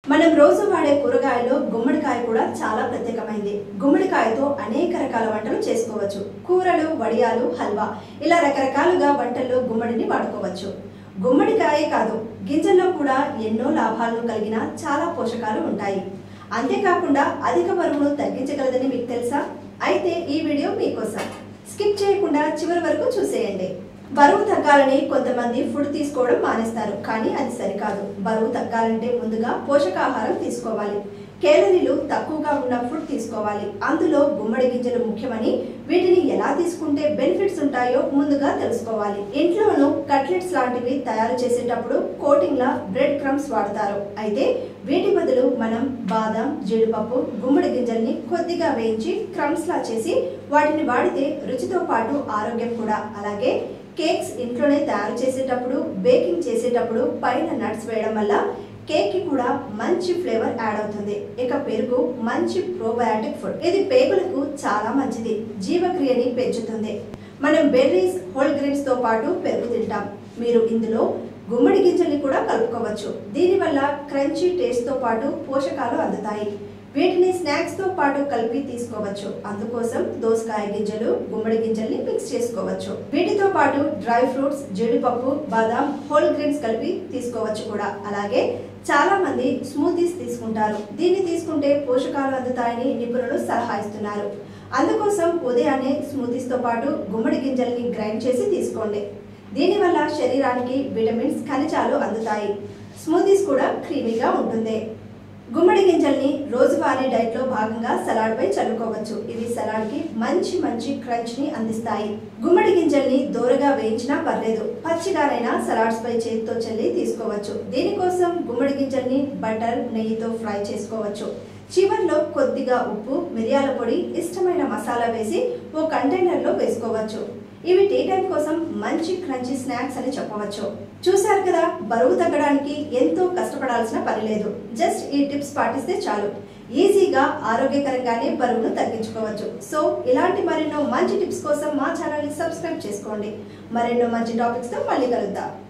మనం రోజు వాడే కూరగాయల్లో గుమ్మడికాయ కూడా చాలా ప్రత్యేకమైంది గుమ్మడికాయతో అనేక రకాల వంటలు చేసుకోవచ్చు కూరలు వడియాలు హల్వా ఇలా రకరకాలుగా వంటల్లో గుమ్మడిని వాడుకోవచ్చు గుమ్మడికాయే కాదు గింజల్లో కూడా ఎన్నో లాభాలను కలిగిన చాలా పోషకాలు ఉంటాయి అంతేకాకుండా అధిక బరువును తగ్గించగలదని మీకు తెలుసా అయితే ఈ వీడియో మీకోసం స్కిప్ చేయకుండా చివరి వరకు చూసేయండి బరువు తగ్గాలని కొంతమంది ఫుడ్ తీసుకోవడం మానేస్తారు కానీ అది సరికాదు బరువు తగ్గాలంటే ముందుగా పోషకాహారం తీసుకోవాలి కేలరీలు తక్కువగా ఉన్న ఫుడ్ తీసుకోవాలి అందులో గుమ్మడి గింజలు ముఖ్యమని వీటిని ఎలా తీసుకుంటే బెనిఫిట్స్ ఉంటాయో ముందుగా తెలుసుకోవాలి ఇంట్లోనూ కట్లెట్స్ లాంటివి తయారు చేసేటప్పుడు కోటింగ్ లా బ్రెడ్ క్రమ్స్ వాడతారు అయితే వీటి బదులు మనం బాదం జీడిపప్పు గుమ్మడి గింజల్ని కొద్దిగా వేయించి క్రమ్స్ లా చేసి వాటిని వాడితే రుచితో పాటు ఆరోగ్యం కూడా అలాగే కేక్స్ ఇంట్లోనే తయారు చేసేటప్పుడు బేకింగ్ చేసేటప్పుడు పైన నట్స్ వేయడం వల్ల కేక్ కి కూడా మంచి ఫ్లేవర్ యాడ్ అవుతుంది ఇక పెరుగు మంచి ప్రోబయాటిక్ ఫుడ్ ఇది పేగులకు చాలా మంచిది జీవక్రియని పెంచుతుంది మనం బెర్రీస్ హోల్ గ్రెయిన్స్ తో పాటు పెరుగు తింటాం మీరు ఇందులో గుమ్మడి గింజల్ని కూడా కలుపుకోవచ్చు దీనివల్ల క్రంచీ టేస్ట్ తో పాటు పోషకాలు అందుతాయి వీటిని స్నాక్స్ తో పాటు కలిపి తీసుకోవచ్చు అందుకోసం దోసకాయ గింజలు గుమ్మడి గింజల్ని మిక్స్ చేసుకోవచ్చు వీటితో పాటు డ్రై ఫ్రూట్స్ జీడిపప్పు బాదాం హోల్ గ్రెయిన్స్ కలిపి తీసుకోవచ్చు కూడా అలాగే చాలా మంది స్మూతీస్ తీసుకుంటారు దీన్ని తీసుకుంటే పోషకాలు అందుతాయని నిపుణులు సలహా ఇస్తున్నారు అందుకోసం ఉదయాన్నే స్మూతీస్ తో పాటు గుమ్మడి గింజల్ని గ్రైండ్ చేసి తీసుకోండి దీనివల్ల శరీరానికి విటమిన్స్ ఖనిజాలు అందుతాయి స్మూతీస్ కూడా క్రీమీగా ఉంటుంది గుమ్మడి గింజల్ని రోజువారీ డైట్ లో భాగంగా సలాడ్ పై చల్లుకోవచ్చు ఇవి సలాడ్ కి మంచి మంచి క్రంచ్ ని అందిస్తాయి గుమ్మడి గింజల్ని దూరగా వేయించినా పర్లేదు పచ్చిగానైనా సలాడ్స్ పై చేతితో చల్లి తీసుకోవచ్చు దీనికోసం గుమ్మడి గింజల్ని బటర్ నెయ్యితో ఫ్రై చేసుకోవచ్చు చివర్లో కొద్దిగా ఉప్పు మిరియాల పొడి ఇష్టమైన మసాలా వేసి ఓ కంటైనర్ లో వేసుకోవచ్చు ఇవి టీ టైం కోసం మంచి క్రంచీ స్నాక్స్ అని చెప్పవచ్చు చూశారు కదా బరువు తగ్గడానికి ఎంతో కష్టపడాల్సిన పని లేదు జస్ట్ ఈ టిప్స్ పాటిస్తే చాలు ఈజీగా ఆరోగ్యకరంగానే బరువును తగ్గించుకోవచ్చు సో ఇలాంటి మరెన్నో మంచి టిప్స్ కోసం మా ఛానల్ని సబ్స్క్రైబ్ చేసుకోండి మరెన్నో మంచి టాపిక్స్తో మళ్ళీ కలుద్దాం